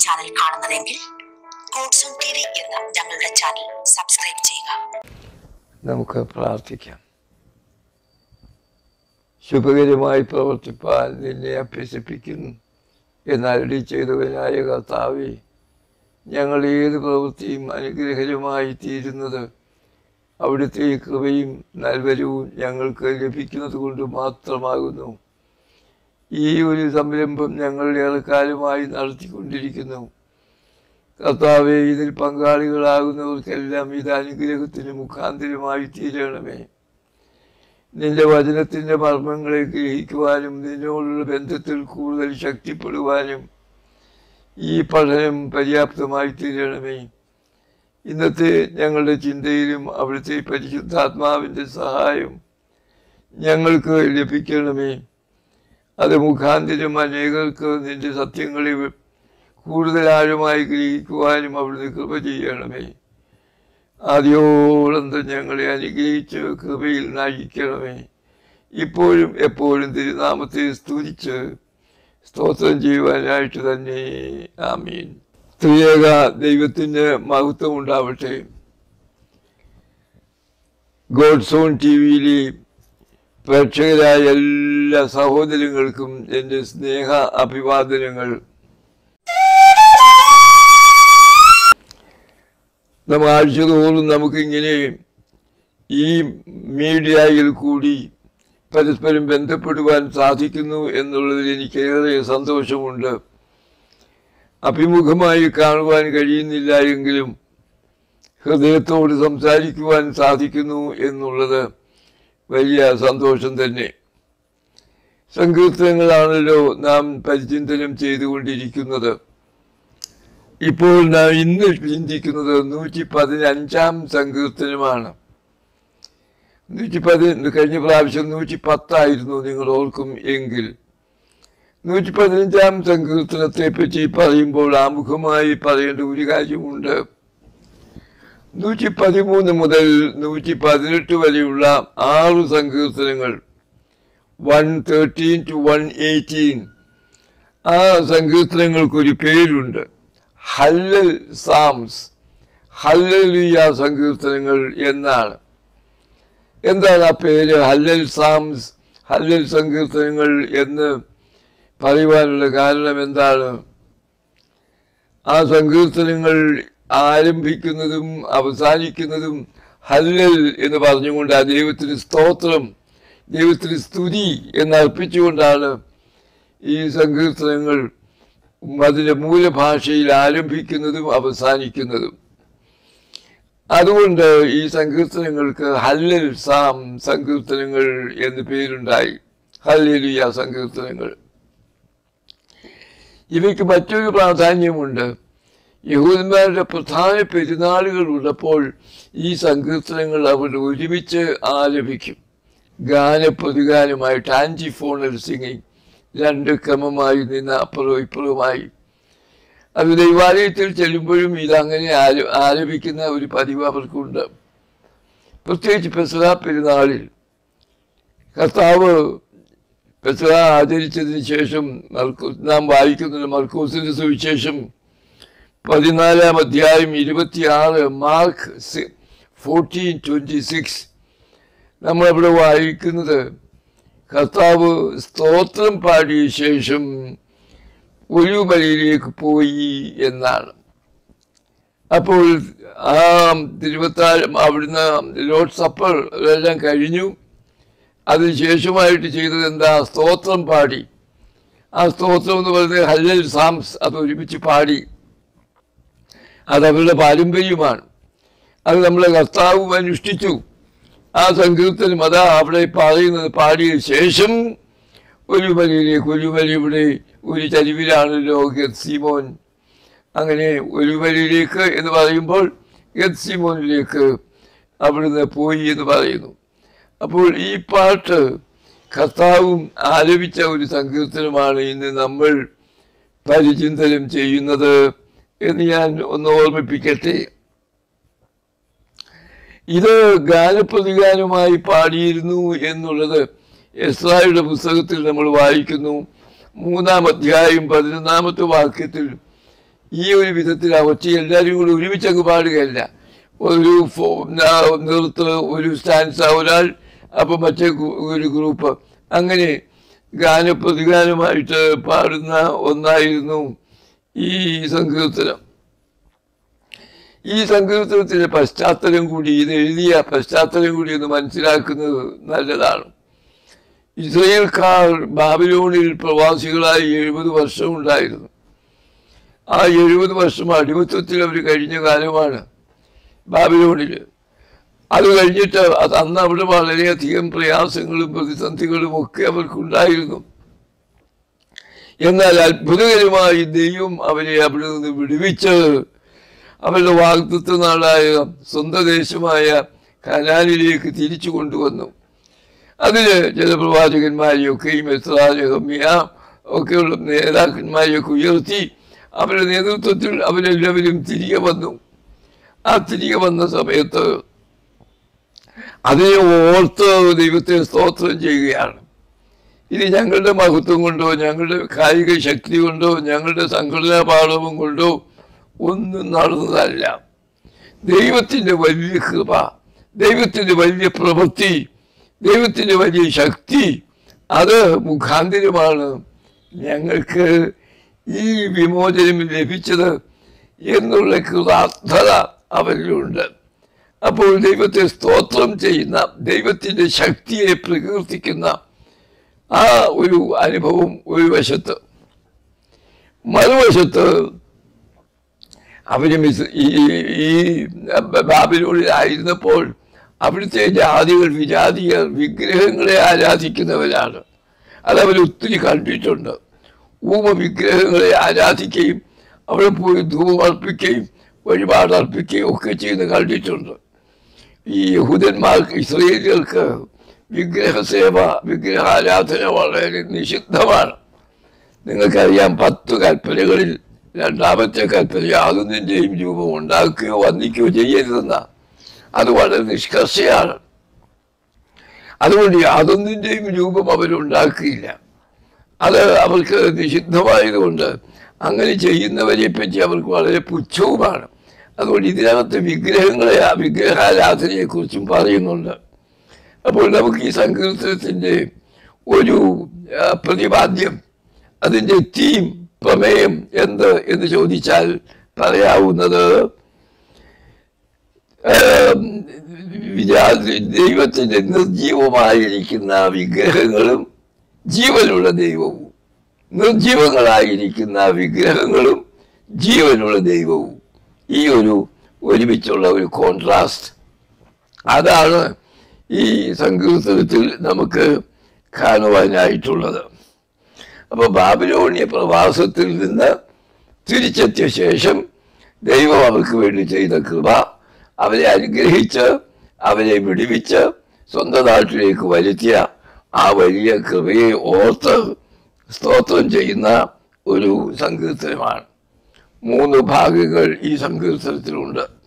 channel കാണുന്നതെങ്കിൽ God's own T V എന്ന ഞങ്ങളുടെ ചാനൽ സബ്സ്ക്രൈബ് ചെയ്യുക നമുക്ക് പ്രാർത്ഥിക്കാം ശുഭകരമായി പ്രവർത്തിപ്പാൻ നിന്നെ അഭ്യസിപ്പിക്കുന്നു എന്നരടി ചെയ്തവനായ കർത്താവെ ഞങ്ങൾ ഏത് പ്രവൃത്തിയും അനുഗ്രഹകരമായി തീരുന്നത് അവിടുത്തെ കൃപയും നൽവരവും ഞങ്ങൾക്ക് ലഭിക്കുന്നത് കൊണ്ട് മാത്രമാകുന്നു ഈ ഒരു സംരംഭം ഞങ്ങൾ ഏറെക്കാലമായി നടത്തിക്കൊണ്ടിരിക്കുന്നു കർത്താവെ ഇതിൽ പങ്കാളികളാകുന്നവർക്കെല്ലാം ഇത് അനുഗ്രഹത്തിന് മുഖാന്തരമായി തീരണമേ നിന്റെ വചനത്തിൻ്റെ മർമ്മങ്ങളെ ഗ്രഹിക്കുവാനും നിന്നോടുള്ള ബന്ധത്തിൽ കൂടുതൽ ശക്തിപ്പെടുവാനും ഈ പഠനം പര്യാപ്തമായി തീരണമേ ഇന്നത്തെ ഞങ്ങളുടെ ചിന്തയിലും അവിടുത്തെ പരിശുദ്ധാത്മാവിൻ്റെ സഹായം ഞങ്ങൾക്ക് ലഭിക്കണമേ അത് മുഖാന്തരം അനേകർക്ക് നിന്റെ സത്യങ്ങളെ കൂടുതൽ ആഴമായി ഗ്രഹിക്കുവാനും അവിടുന്ന് കൃപ ചെയ്യണമേ ആദ്യോളന്ത് ഞങ്ങളെ അനുഗ്രഹിച്ച് കൃപയിൽ നയിക്കണമേ ഇപ്പോഴും എപ്പോഴും തിരുനാമത്തെ സ്തുതിച്ച് സ്തോത്രം ചെയ്യുവാനായിട്ട് തന്നെ ആമീൻ ത്രിയേക ദൈവത്തിന് മഹത്വം ഉണ്ടാവട്ടെ ഗോഡ്സോൺ ടി വിയിലെ പ്രേക്ഷകരായ എല്ലാ സഹോദരങ്ങൾക്കും എൻ്റെ സ്നേഹ അഭിവാദനങ്ങൾ നമ്മൾ ആഴ്ച തോറും നമുക്കിങ്ങനെ ഈ മീഡിയയിൽ കൂടി പരസ്പരം ബന്ധപ്പെടുവാൻ സാധിക്കുന്നു എന്നുള്ളതിൽ എനിക്കേറെ സന്തോഷമുണ്ട് അഭിമുഖമായി കാണുവാൻ കഴിയുന്നില്ല എങ്കിലും ഹൃദയത്തോട് സംസാരിക്കുവാൻ സാധിക്കുന്നു എന്നുള്ളത് വലിയ സന്തോഷം തന്നെ സങ്കീർത്തനങ്ങളാണല്ലോ നാം പരിചിന്തനം ചെയ്തുകൊണ്ടിരിക്കുന്നത് ഇപ്പോൾ നാം ഇന്ന് ചിന്തിക്കുന്നത് നൂറ്റി പതിനഞ്ചാം സങ്കീർത്തനമാണ് നൂറ്റി പതി കഴിഞ്ഞ പ്രാവശ്യം നൂറ്റി പത്തായിരുന്നു നിങ്ങൾ ഓർക്കും എങ്കിൽ നൂറ്റി പതിനഞ്ചാം സങ്കീർത്തനത്തെ പറ്റി പറയുമ്പോൾ ആമുഖമായി പറയേണ്ട ഒരു കാര്യമുണ്ട് നൂറ്റി പതിമൂന്ന് മുതൽ നൂറ്റി പതിനെട്ട് വരെയുള്ള ആറ് സങ്കീർത്തനങ്ങൾ one thirteen to one eighteen ആ സങ്കീർത്തനങ്ങൾക്കൊരു പേരുണ്ട് ഹല്ലൽ സാംസ് ഹല്ലലിയ സങ്കീർത്തനങ്ങൾ എന്നാണ് എന്താണ് ആ പേര് ഹല്ലൽ സാംസ് ഹല്ലൽ സങ്കീർത്തനങ്ങൾ എന്ന് പറയുവാനുള്ള കാരണം എന്താണ് ആ സങ്കീർത്തനങ്ങൾ ആരംഭിക്കുന്നതും അവസാനിക്കുന്നതും ഹല്ലൽ എന്ന് പറഞ്ഞുകൊണ്ട് ആ ദൈവത്തിന് സ്തോത്രം ദൈവത്തിന് സ്തുതി എന്നർപ്പിച്ചുകൊണ്ടാണ് ഈ സങ്കീർത്തനങ്ങൾ അതിൻ്റെ മൂലഭാഷയിൽ ആരംഭിക്കുന്നതും അവസാനിക്കുന്നതും അതുകൊണ്ട് ഈ സങ്കീർത്തനങ്ങൾക്ക് ഹല്ലൽ സാം സങ്കീർത്തനങ്ങൾ എന്ന് പേരുണ്ടായി ഹല്ലേലുയ സങ്കീർത്തനങ്ങൾ ഇവയ്ക്ക് മറ്റൊരു പ്രാധാന്യമുണ്ട് യഹൂദന്മാരുടെ പ്രധാന പെരുന്നാളുകൾ ഉള്ളപ്പോൾ ഈ സങ്കീർത്തനങ്ങൾ അവർ ഒരുമിച്ച് ആലപിക്കും ഗാനപ്രതിഗാനമായിട്ട് ആൻറ്റിഫോണൽ സിംഗിങ് രണ്ട് ക്രമമായി നിന്ന് അപ്പുറവും ഇപ്പുറവുമായി അത് ദൈവാലയത്തിൽ ചെല്ലുമ്പോഴും ഇതങ്ങനെ ആല ആലപിക്കുന്ന ഒരു പതിവ് അവർക്കുണ്ട് പ്രത്യേകിച്ച് പെസറ പെരുന്നാളിൽ കർത്താവ് പെസറ ആചരിച്ചതിന് ശേഷം മർക്കൂ നാം വായിക്കുന്നത് മർക്കൂസിന്റെ സുവിശേഷം പതിനാലാം അധ്യായം ഇരുപത്തിയാറ് മാർക്ക് ഫോർട്ടീൻ ട്വൻറ്റി സിക്സ് നമ്മളവിടെ വായിക്കുന്നത് കർത്താവ് സ്തോത്രം പാടിയ ശേഷം ഒലിവുമലയിലേക്ക് പോയി എന്നാണ് അപ്പോൾ ആ തിരുവത്താഴം അവിടുന്ന് ലോഡ് സപ്പർ എല്ലാം കഴിഞ്ഞു അതിനുശേഷമായിട്ട് ചെയ്തത് എന്താ സ്തോത്രം പാടി ആ സ്തോത്രം എന്ന് പറയുന്നത് ഹല്ലൽ സാംസ് അത് ഒരുമിച്ച് പാടി അത് അവരുടെ പാരമ്പര്യമാണ് അത് നമ്മളെ കർത്താവും അനുഷ്ഠിച്ചു ആ സങ്കീർത്തനം അതാ അവിടെ പറയുന്നത് പാടിയ ശേഷം ഒലിമലയിലേക്ക് ഒലിമലയുടെ ഒരു ചരിവിലാണല്ലോ ഗത്സിമോൻ അങ്ങനെ ഒലിമലയിലേക്ക് എന്ന് പറയുമ്പോൾ ഗത്സിമോനിലേക്ക് അവിടുന്ന് പോയി എന്ന് പറയുന്നു അപ്പോൾ ഈ പാട്ട് കർത്താവും ആലപിച്ച ഒരു സങ്കീർത്തനമാണ് ഇന്ന് നമ്മൾ പരിചിന്തനം ചെയ്യുന്നത് എന്ന് ഞാൻ ഒന്ന് ഓർമ്മിപ്പിക്കട്ടെ ഇത് ഗാനപ്രതിഗാനമായി പാടിയിരുന്നു എന്നുള്ളത് എസ്രായുടെ പുസ്തകത്തിൽ നമ്മൾ വായിക്കുന്നു മൂന്നാം അധ്യായം പതിനൊന്നാമത്തെ വാക്യത്തിൽ ഈ ഒരു വിധത്തിൽ ഒറ്റ എല്ലാവരും കൂടി ഒരുമിച്ചങ്ങ് പാടുകയല്ല ഒരു ഫോ- ന- നിർത്ത് ഒരു സ്റ്റാൻസ ഒരാൾ അപ്പം മറ്റേ ഗു- ഒരു ഗ്രൂപ്പ് അങ്ങനെ ഗാനപ്രതിഗാനമായിട്ട് പാടുന്ന ഒന്നായിരുന്നു ഈ സങ്കീർത്തനം ഈ സങ്കീർത്തനത്തിന്റെ പശ്ചാത്തലം കൂടി ഇത് എഴുതിയ പശ്ചാത്തലം കൂടി ഒന്ന് മനസ്സിലാക്കുന്നത് നല്ലതാണ് ഇസ്രയേൽക്കാർ ബാബിലോണിൽ പ്രവാസികളായി എഴുപത് വർഷം ഉണ്ടായിരുന്നു ആ എഴുപത് വർഷം അടിമത്വത്തിൽ അവർ കഴിഞ്ഞ കാലമാണ് ബാബിലോണിൽ അത് കഴിഞ്ഞിട്ട് അത് അന്ന് അവിടെ വളരെയധികം പ്രയാസങ്ങളും പ്രതിസന്ധികളും ഒക്കെ അവർക്കുണ്ടായിരുന്നു എന്നാൽ അത്ഭുതകരമായി ദൈവം അവരെ അവിടെ നിന്ന് വിടുവിച്ച് അവരുടെ വാഗ്ദത്വ നാടായ സ്വന്തം ദേശമായ കനാലിലേക്ക് തിരിച്ചു കൊണ്ടുവന്നു അതിന് ചില പ്രവാചകന്മാരെയൊക്കെയും എസ്രാജഹമ്യ ഒക്കെയുള്ള നേതാക്കന്മാരെയൊക്കെ ഉയർത്തി അവരുടെ നേതൃത്വത്തിൽ അവരെല്ലാവരും തിരികെ വന്നു ആ തിരികെ വന്ന സമയത്ത് അതിനെ ഓർത്ത് ദൈവത്തെ സ്തോത്രം ചെയ്യുകയാണ് ഇത് ഞങ്ങളുടെ മഹത്വം കൊണ്ടോ ഞങ്ങളുടെ കായിക ശക്തി കൊണ്ടോ ഞങ്ങളുടെ സംഘടനാ പാഠവും കൊണ്ടോ ഒന്നും നടന്നതല്ല ദൈവത്തിൻ്റെ വലിയ കൃപ ദൈവത്തിൻ്റെ വലിയ പ്രവൃത്തി ദൈവത്തിൻ്റെ വലിയ ശക്തി അത് മുഖാന്തിരമാണ് ഞങ്ങൾക്ക് ഈ വിമോചനം ലഭിച്ചത് എന്നുള്ള കൃതാർത്ഥത അവരിലുണ്ട് അപ്പോൾ ദൈവത്തെ സ്തോത്രം ചെയ്യുന്ന ദൈവത്തിൻ്റെ ശക്തിയെ പ്രകീർത്തിക്കുന്ന ആ ഒരു അനുഭവം ഒരു വശത്ത് മറുവശത്ത് അവരും ഇസ് ഈ ഈ ബാബിലൂടെയായിരുന്നപ്പോൾ അവിടുത്തെ ജാതികൾ വിജാതികൾ വിഗ്രഹങ്ങളെ ആരാധിക്കുന്നവരാണ് അത് അവർ ഒത്തിരി കണ്ടിട്ടുണ്ട് ഊമ വിഗ്രഹങ്ങളെ ആരാധിക്കുകയും അവിടെ പോയി ധൂപം അർപ്പിക്കുകയും വഴിപാട് അർപ്പിക്കുകയും ഒക്കെ ചെയ്യുന്ന കണ്ടിട്ടുണ്ട് ഈ യഹൂദന്മാർക്ക് ഇസ്രയേലികൾക്ക് വിഗ്രഹസേവ വിഗ്രഹാരാധന വളരെ നിഷിദ്ധമാണ് നിങ്ങൾക്കറിയാം പത്ത് കൽപ്പനകളിൽ രണ്ടാമത്തെ കൽപ്പന യാതൊന്നിൻ്റെയും രൂപം ഉണ്ടാക്കുകയോ വന്ദിക്കുകയോ ചെയ്യരുതെന്ന അത് വളരെ നിഷ്കർഷയാണ് അതുകൊണ്ട് യാതൊന്നിൻ്റെയും രൂപം അവരുണ്ടാക്കിയില്ല അത് അവർക്ക് നിഷിദ്ധമായതുകൊണ്ട് അങ്ങനെ ചെയ്യുന്നവരെ പറ്റി അവർക്ക് വളരെ പുച്ഛവുമാണ് അതുകൊണ്ട് ഇതിനകത്ത് വിഗ്രഹങ്ങളെ ആ വിഗ്രഹാരാധനയെക്കുറിച്ചും പറയുന്നുണ്ട് അപ്പോൾ നമുക്ക് ഈ സങ്കീർത്തനത്തിൻ്റെ ഒരു ആ, പ്രതിപാദ്യം അതിൻ്റെ തീം പ്രമേയം എന്ത് എന്ന് ചോദിച്ചാൽ പറയാവുന്നത് ആം, വിജാതി ദൈവത്തിൻ്റെ നിർജീവമായിരിക്കുന്ന വിഗ്രഹങ്ങളും ജീവനുള്ള ദൈവവും നിർജീവങ്ങളായിരിക്കുന്ന വിഗ്രഹങ്ങളും ജീവനുള്ള ദൈവവും ഈ ഒരു ഒരുമിച്ചുള്ള ഒരു കോൺട്രാസ്റ്റ് അതാണ് ഈ സങ്കീർത്തനത്തിൽ നമുക്ക് കാണുവാനായിട്ടുള്ളത് അപ്പോൾ ബാബിലോണിയ പ്രവാസത്തിൽ നിന്ന് തിരിച്ചെത്തിയ ശേഷം ദൈവം അവർക്ക് വേണ്ടി ചെയ്ത കൃപ അവരെ അനുഗ്രഹിച്ച് അവരെ വിടുവിച്ച് സ്വന്തം നാട്ടിലേക്ക് വരുത്തിയ ആ വലിയ കൃപയെ ഓർത്ത് സ്തോത്രം ചെയ്യുന്ന ഒരു സങ്കീർത്തനമാണ് മൂന്ന് ഭാഗങ്ങൾ ഈ സങ്കീർത്തനത്തിലുണ്ട്